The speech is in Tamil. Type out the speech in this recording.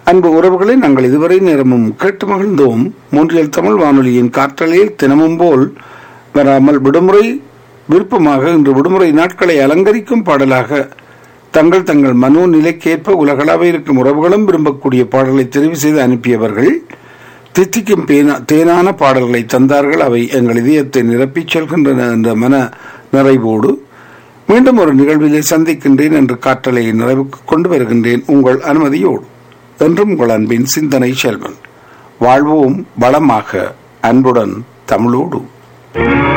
அன்பு உறவுகளை நாங்கள் இதுவரை நேரமும் கேட்டு மகிழ்ந்தோம் மூன்றியல் தமிழ் வானொலியின் காற்றலையில் தினமும் போல் வராமல் விடுமுறை விருப்பமாக இன்று விடுமுறை நாட்களை அலங்கரிக்கும் பாடலாக தங்கள் தங்கள் மனோ நிலைக்கேற்ப உலகளாக இருக்கும் உறவுகளும் விரும்பக்கூடிய பாடலை தெரிவு செய்து அனுப்பியவர்கள் தித்திக்கும் பேனா தேனான பாடல்களை தந்தார்கள் அவை எங்கள் இதயத்தை நிரப்பிச் செல்கின்றன என்ற மன நிறைவோடு மீண்டும் ஒரு நிகழ்விலே சந்திக்கின்றேன் என்று காற்றலை நிறைவுக்கு கொண்டு வருகின்றேன் உங்கள் அனுமதியோடு என்றும் உங்கள் அன்பின் சிந்தனை செல்வன் வாழ்வோம் வளமாக அன்புடன் தமிழோடு